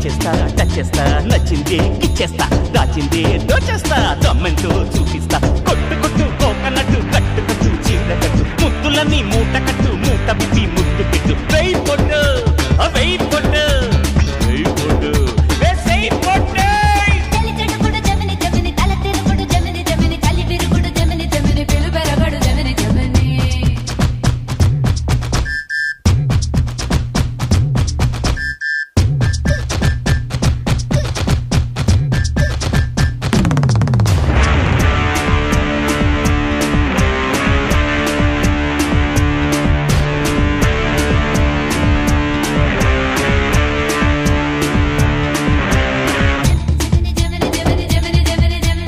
చేస్తా టచ్ చేస్తా నచ్చింది కిచ్చేస్తా దాచింది దోచేస్తా దమ్మెంతో చూపిస్తా కొట్టు కొట్టు కోకనట్టు కట్టు కట్టు చీర కట్టు ముద్దులని మూట కట్టు మూట బిప్పి ముద్దు పెట్టు వెయ్యి పొట్టు ఆ వెయ్యి పొట్టు వెయ్యి పొట్టు వేసేయ్ పొట్టు చలి చెడుగుడు జమిని జమిని తల తిరుగుడు జమిని జమిని చలి విరుగుడు జమిని జమిని పిలు పెరగడు జమిని జమిని జమిని జమిని జమిని జమిని జమిని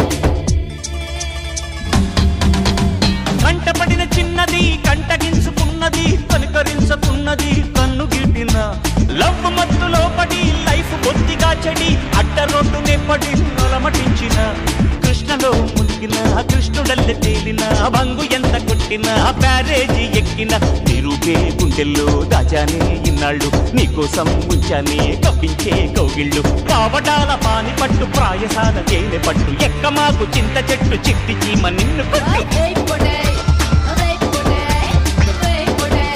కంటపడిన చిన్నది కంటగించుకున్నది కనుకరించుకున్నది కన్ను గిట్టిన లవ్ మత్తులో పడి లైఫ్ బొత్తిగా చెడి అడ్డ రోడ్డు నెప్పటి అలమటించిన కృష్ణలో మునిగిన కృష్ణుడల్లె తేలిన బంగు ఎంత కొట్టిన బ్యారేజీ ఎక్కిన నిరూపే గుండెల్లో దాచానే ఇన్నాళ్ళు నీకోసం ఉంచానే కవ్వించే కౌగిళ్ళు కావడాల పాని పట్టు ప్రాయసాల తేనె పట్టు ఎక్క మాకు చింత చెట్టు చిట్టి చీమ నిన్ను కొట్టు వెయ్ పొడే వెయ్ పొడే వెయ్ పొడే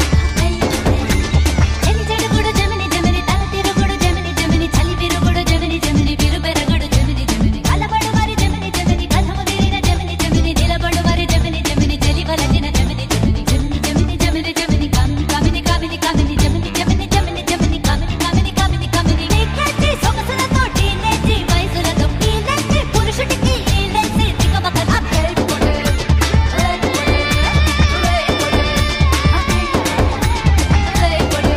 చలి చెడుగుడు జమిని జమిని తల తిరుగుడు జమిని జమిని చలి విరుగుడు జమిని జమిని పిలు పెరగడు జమిని జమిని కలబడు మరి జమిని జమిని కథము తీరిన జమిని జమిని నిలబడు మరి జమిని జమిని చెలి వలచిన జమిని జమిని జమిని జమిని జమిని జమిని కమ్ కమిని కమిని కమిని జమిని జమిని జమిని జమిని కమిని కమిని కమిని కమిని నీకెత్తి సొగసులతో టీనేజీ వయసులతో కీలెత్తి పురుషుడికి ఈలెత్తి దిగబక అబ్బే పొడే వెయ్ పొడే వెయ్ పొడే వెయ్ పొడే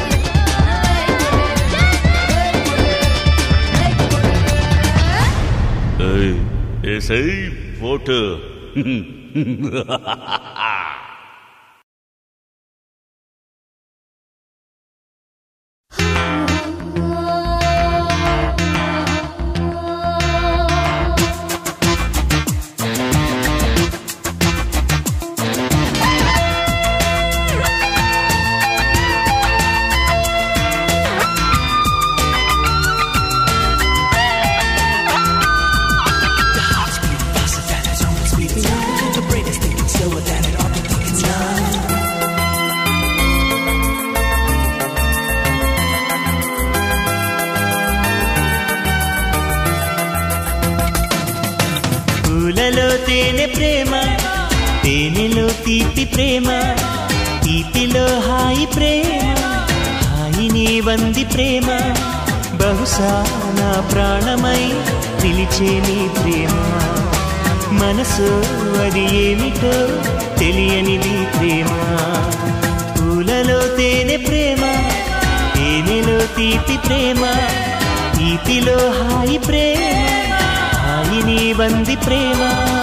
వెయ్ పొడే ఏసై ఓటు పూలలో తేనె ప్రేమ తేనెలో తీపి ప్రేమ తీపిలో హాయి ప్రేమ హాయిని వంది ప్రేమ బహుశా నా ప్రాణమై నిలిచే నీ ప్రేమ మనసు అది ఏమిటో తెలియనిది ప్రేమ పూలలో తేనె ప్రేమ తేనెలో తీపి ప్రేమ తీపిలో హాయి ప్రేమ హాయిని వంది ప్రేమ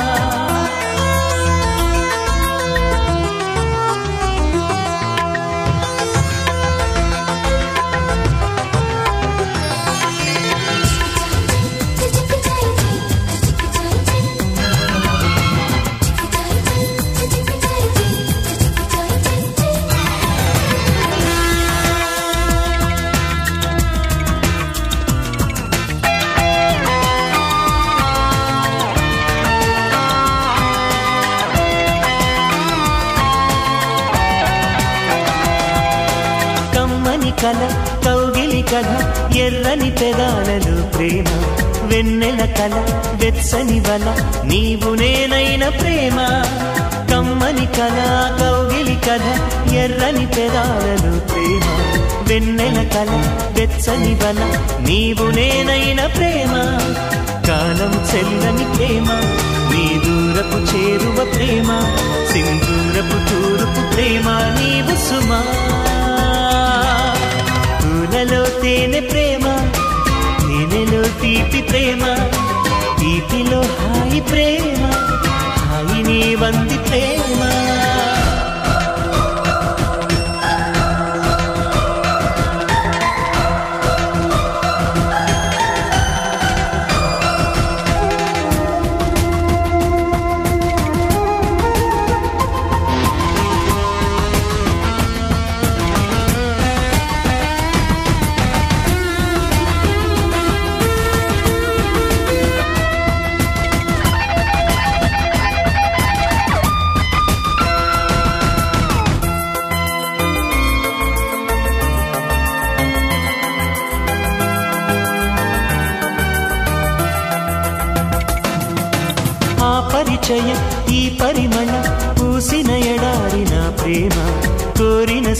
కమ్మని కల కౌగిలి కథ ఎర్రని పెదాలలో ప్రేమ వెన్నెల కల వెచ్చని వల నీవు నేనైన ప్రేమ కమ్మని కల కౌగిలి కథ ఎర్రని పెదాలలో ప్రేమ వెన్నెల కల వెచ్చని వల నీవు నేనైన ప్రేమ కాలం చెల్లని ప్రేమ నీ దూరపు చేరువ ప్రేమ సింధూరపు తూరుపు ప్రేమ నీవు సుమా పూలలో తేనె ప్రేమ తేనెలో తీపి ప్రేమ తీపిలో హాయి ప్రేమ హాయిని వంది ప్రేమ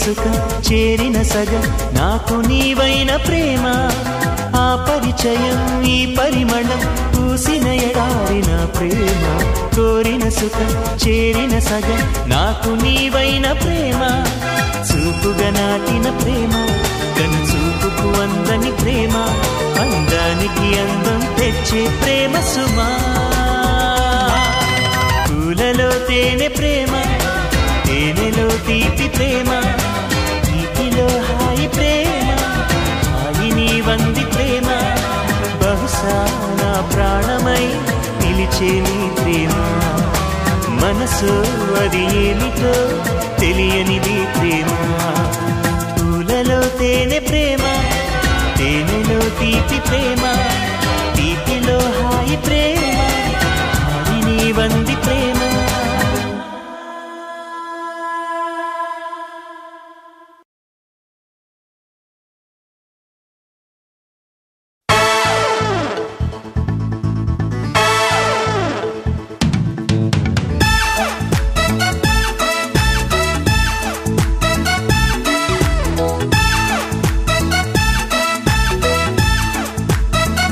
సుఖం చేరిన సగం నాకు నీవైన ప్రేమ ఆ పరిచయం ఈ పరిమళం పూసిన ఎడారిన ప్రేమ కోరిన సుఖం చేరిన సగం నాకు నీవైన ప్రేమ చూపుగా నాటిన ప్రేమ కను చూపుకు అందని ప్రేమ అందానికి అందం తెచ్చే ప్రేమ సుమా పూలలో తేనె ప్రేమ తేనెలో తీపి ప్రేమ తీపిలో హాయి ప్రేమ హాయిని వంది ప్రేమ బహుశా నా ప్రాణమై నిలిచే నీ ప్రేమ మనసు అది ఏమిటో తెలియనిది ప్రేమ పూలలో తేనె ప్రేమ తేనెలో తీపి ప్రేమ తీపిలో హాయి ప్రేమ హాయిని వంది ప్రేమ ఆ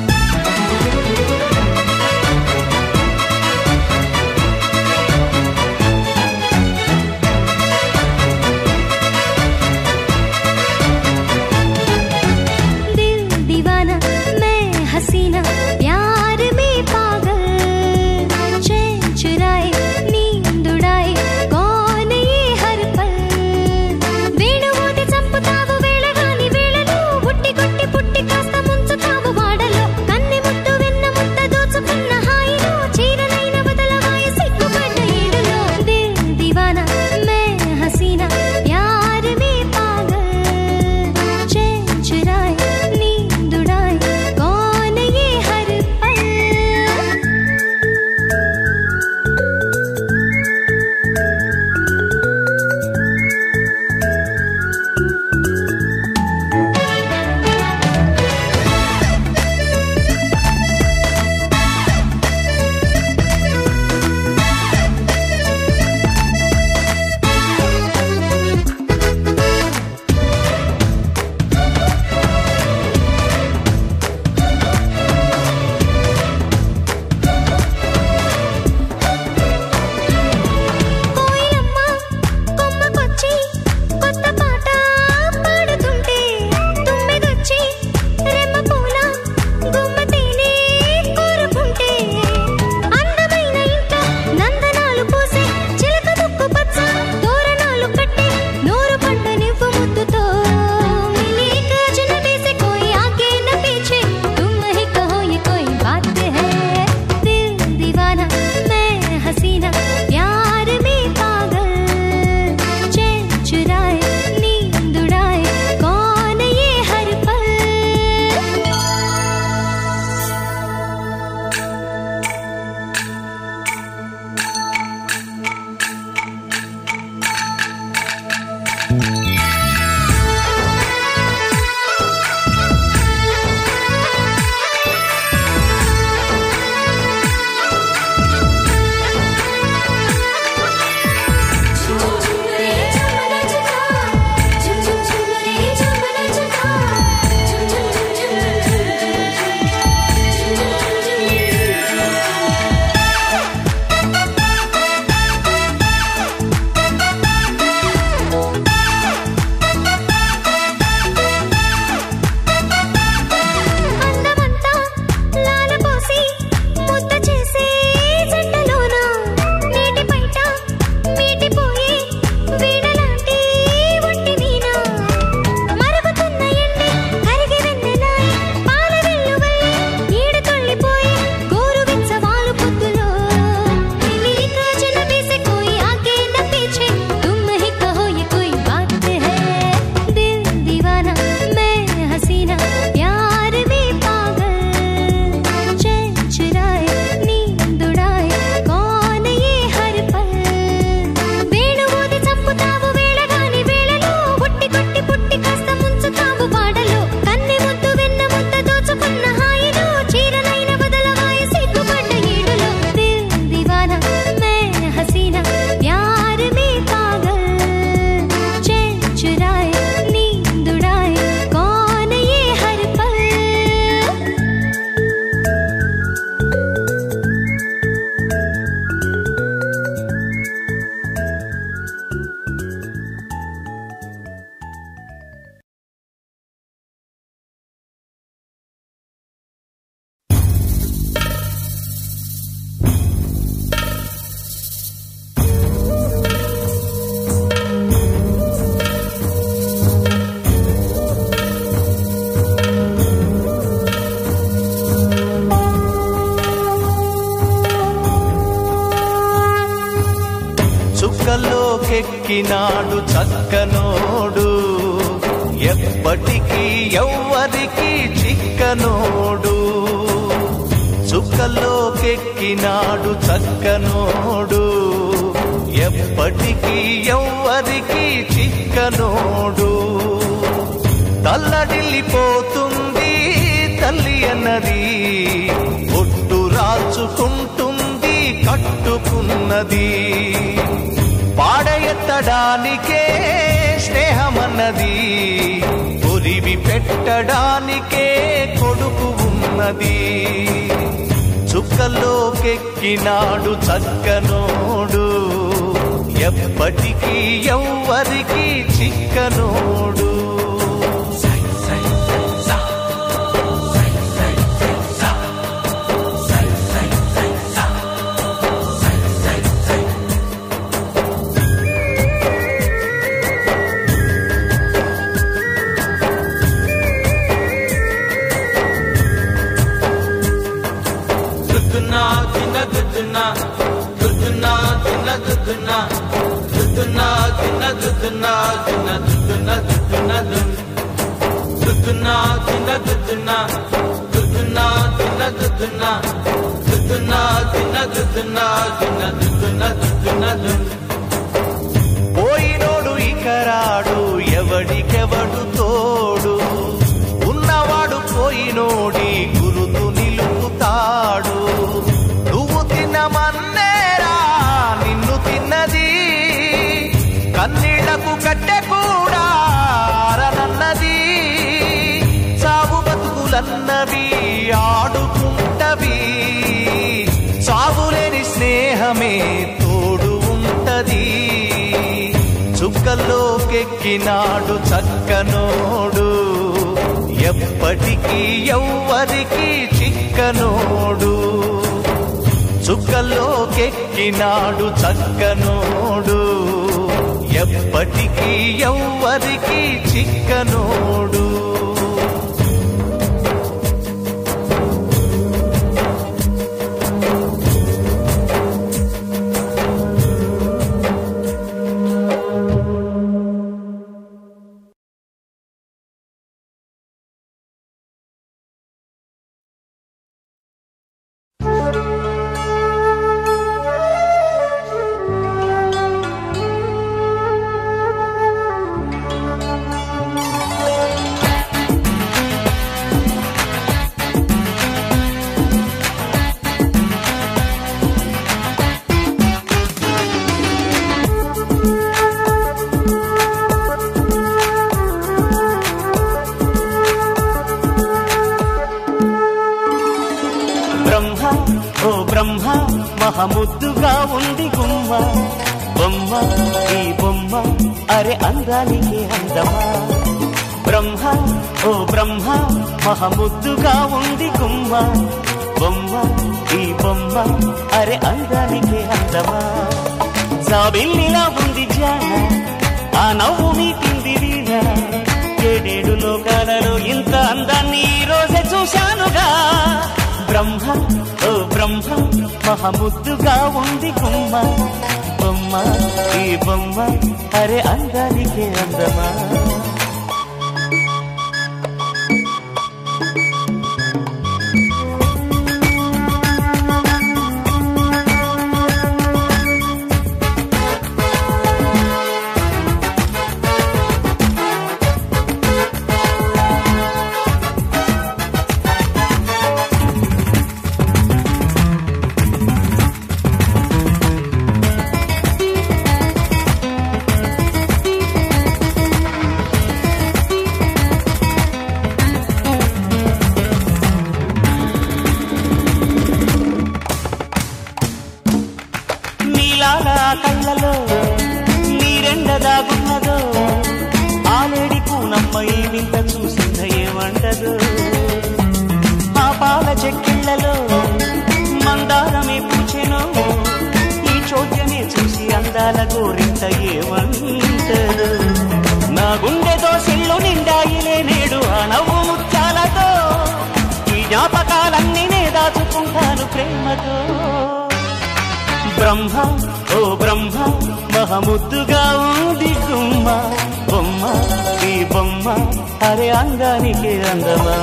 చుక్కల్లోకెక్కినాడు చక్కనోడు ఎప్పటికీ ఎవ్వరికి చిక్కనోడు చుక్కల్లోకెక్కినాడు చక్కనోడు ఎప్పటికీ ఎవ్వరికి చిక్కనోడు తల్లడిల్లిపోతుంది తల్లి అన్నది ఒట్టు రాచుకుంటుంది కట్టుకున్నది పాడెత్తడానికే స్నేహమన్నది ఒరివి పెట్టడానికే కొడుకు ఉన్నది చుక్కల్లోకెక్కినాడు చక్కనోడు ఎప్పటికీ ఎవ్వరికి చిక్కనోడు దుద్దునా తిన్న దుద్దునా దుద్దునా తిన్న దుద్దునా దుద్దునా తిన్న దుద్దునా తిన్న దుద్దునా దుద్దునా దుద్దునా తిన్న దుద్దునా దుద్దునా తిన్న దుద్దునా దుద్దునా తిన్న దుద్దునా తిన్న దుద్దునా దుద్దునా పోయినోడు ఇకరాడు ఎవడికెవడు తోడు ఉన్నవాడు పోయినోడి గురుతు నిలుపుతాడు నువ్వు తినమన్నేరా నిన్ను తిన్నది కన్నీళ్లకు కట్టె కూడా ఆరనన్నది సాగు బతుకులన్నవి ఆడుకుంటవి సాగులేని స్నేహమే తోడు ఉంటది చుక్కల్లోకెక్కినాడు చక్కనోడు ఎప్పటికీ ఎవ్వరికి చిక్కనోడు చుక్కల్లోకెక్కినాడు చక్కనోడు ఎప్పటికీ ఎవ్వరికి చిక్కనోడు బ్రహ్మ ఓ బ్రహ్మ మహముద్దుగా ఉంది గుమ్మ బొమ్మ ఈ బొమ్మ అరే అందానికి అందమా బ్రహ్మ ఓ బ్రహ్మ మహముద్దుగా ఉంది గుమ్మ బొమ్మ ఈ బొమ్మ అరే అందానికి అందమా జాబిల్లిలా ఉంది జాన ఆ నవ్వు మీటింది వీణ ఏడేడు లోకాలలో ఇంత అందాన్ని ఈ రోజే చూశానుగా బ్రహ్మ ఓ బ్రహ్మ మహముద్దుగా ఉంది గుమ్మ బొమ్మ ఈ బొమ్మ అరే అందానికి అందమా నీలాల కళ్ళలో నీరెండ దాగున్నదో ఆలేడి కూనమ్మ ఈ వింత చూసింద ఏమంటదు ఆ పాల చెక్కిళ్ళలో మందారమే పూచెను ఈ చోద్యమే చూసి అందాల గోరింత ఏమంటదు నా గుండె దోసిల్లు నిండాయిలే నేడు ఆ నవ్వు ముత్యాలతో ఈ జ్ఞాపకాలన్నీ నే దాచుకుంటాను ప్రేమతో బ్రహ్మ ఓ బ్రహ్మ మహముద్దుగా ఉంది గుమ్మ బొమ్మ ఈ బొమ్మ అరే అందానికి అందమా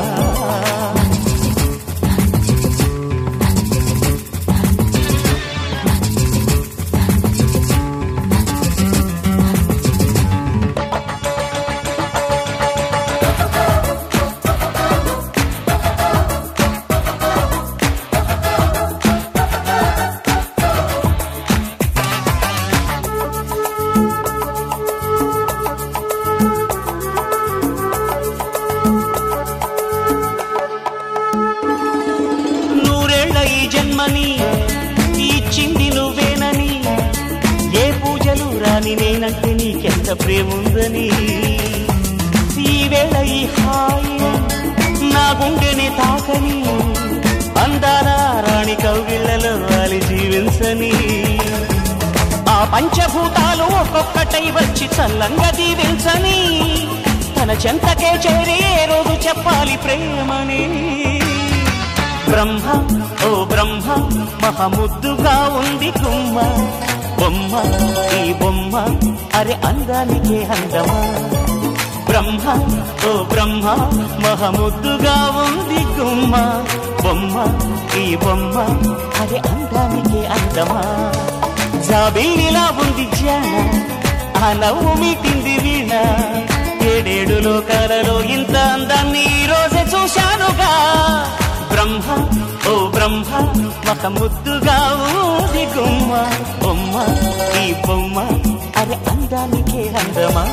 నూరేళ్ల ఈ జన్మని ఇచ్చింది నువ్వేనని ఏ పూజలు రాని నేనంటే నీకెంత ప్రేముందని ఈ వేళ ఈ హాయి నా గుండెని తాకని అందాల రాణి కౌగిళ్లలో వాలి జీవించని ఆ పంచభూతాలు ఒక్కొక్కటై వచ్చి చల్లంగా దీవించని తన చెంతకే చేరి ఏ రోజు చెప్పాలి ప్రేమని బ్రహ్మ ఓ బ్రహ్మ మహముద్దుగా ఉంది గుమ్మ బొమ్మ ఈ బొమ్మ అరే అందానికే అందమా బ్రహ్మ ఓ బ్రహ్మ మహముద్దుగా ఉంది గుమ్మ బొమ్మ ఈ బొమ్మ అరే అందానికే అందమా జాబిల్లిలా ఉంది జాన ఆ నవ్వు మీటింది వీణ ఏడేడు లోకాలలో ఇంత అందాన్ని ఈ రోజే చూశానుగా బ్రహ్మ ఓ బ్రహ్మ మక ముద్దుగా ఊది గుమ్మ బొమ్మ ఈ బొమ్మ అరే అందానికే అందమా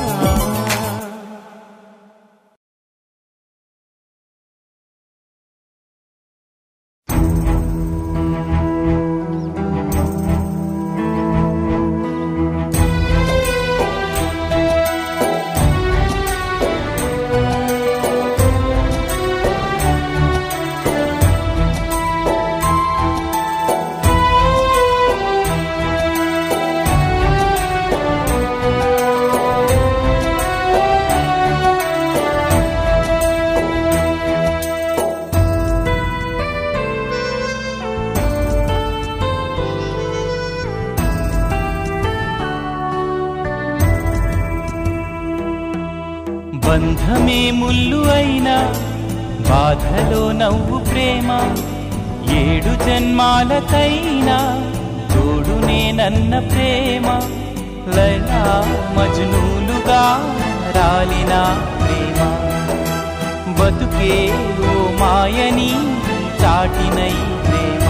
బంధమే ముల్లు అయినా బాధలో నవ్వు ప్రేమ ఏడు జన్మాలకైనా తోడు నేనన్న ప్రేమ లైలా మజ్నూలుగా రాలిన ప్రేమ బతుకే ఓ మాయని చాటినై ప్రేమ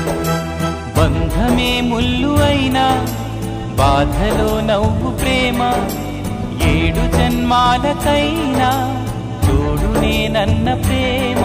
బంధమే ముల్లు అయినా బాధలో నవ్వు ప్రేమ ఏడు జన్మాలకైనా తోడు నేనన్న ప్రేమ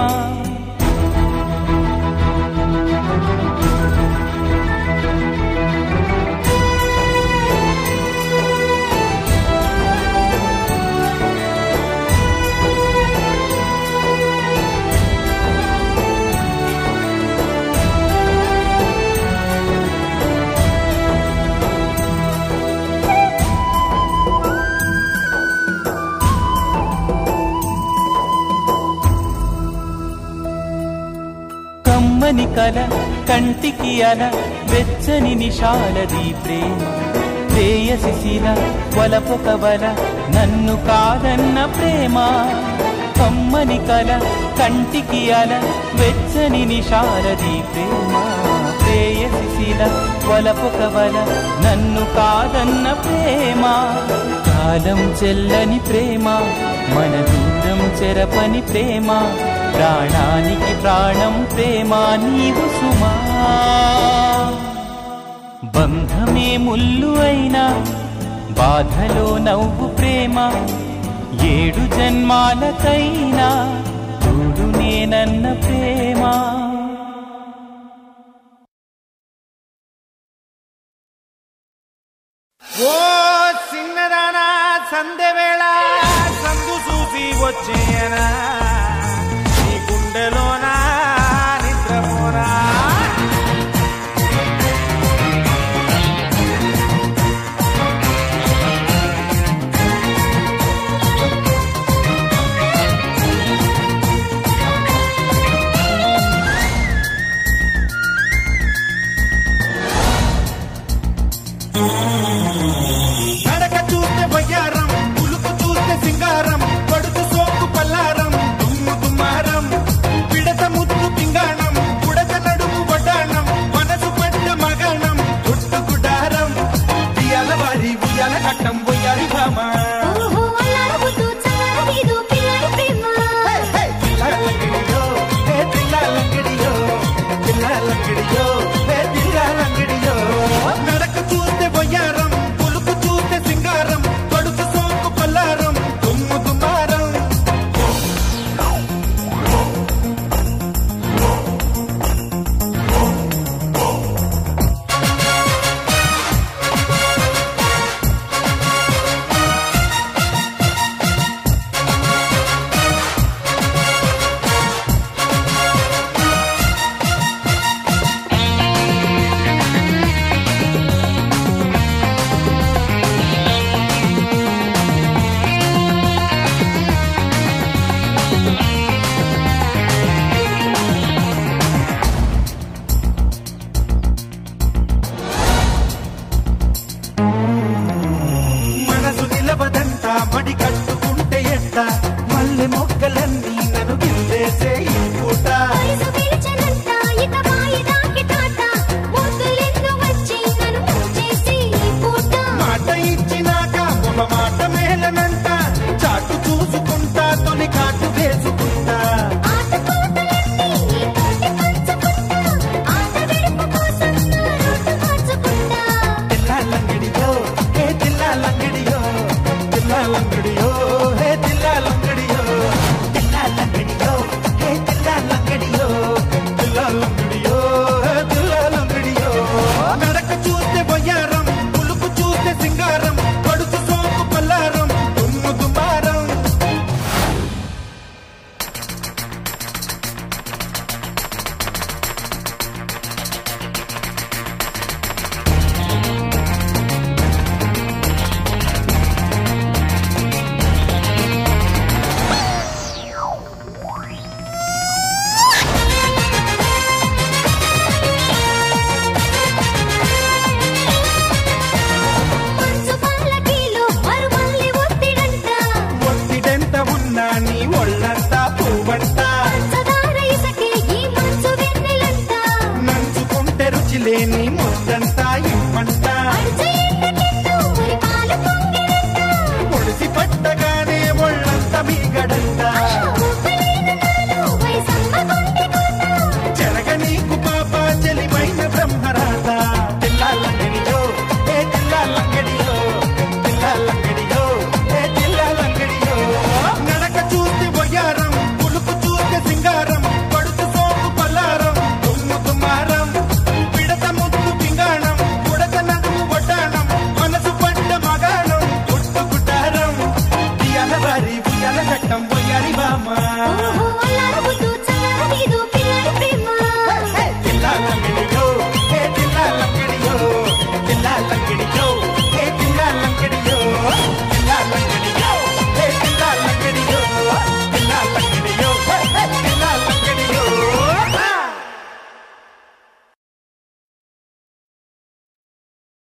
కమ్మని కల కంటికి అల వెచ్చని నిషాలది ప్రేమ ప్రేయసి శిల వలపొక వల నన్ను కాదన్న ప్రేమ కమ్మని కల కంటికి అల వెచ్చని నిషాలది ప్రేమ ప్రేయసి శిల వలపొక వల నన్ను కాదన్న ప్రేమ కాలం చెల్లని ప్రేమ మన దూరం చెరపని ప్రేమ ప్రాణానికి ప్రాణం ప్రేమ నీవు సుమా బంధమే ముల్లు అయినా బాధలో నవ్వు ప్రేమ ఏడు జన్మాలకైనా తోడు నేనన్న ప్రేమ ఓ చిన్నదానా సందెవేళ సందు చూసి వచ్చేయనా నీ గుండెలోనా నిద్రపోరా కట్టం పోయాలి భామ ఓహో అల్లారబుతూ చల్లారనీదు పిల్లడి ప్రేమ పిల్లలంగిడియో ఏ పిల్లలంగిడియో పిల్లలంగిడియో ఏ పిల్లలంగిడియో నడక చూస్తే వయ్యారం పులుపు చూస్తే సింగారం కడుపు సోకు పల్లారం దుమ్ము దుమారం మనసు నిలవదంట మడి కట్టుకుంటే ఎట్ట మల్లె మొక్కలన్నీ నన్ను గిల్లేసే ఈ పూట వయసు పిలిచనంత ఇక మాయదాకి తాత ముద్దులెందు వచ్చి నన్ను ముంచేసి ఈ పూట మాట ఇచ్చినాక ఒక మాట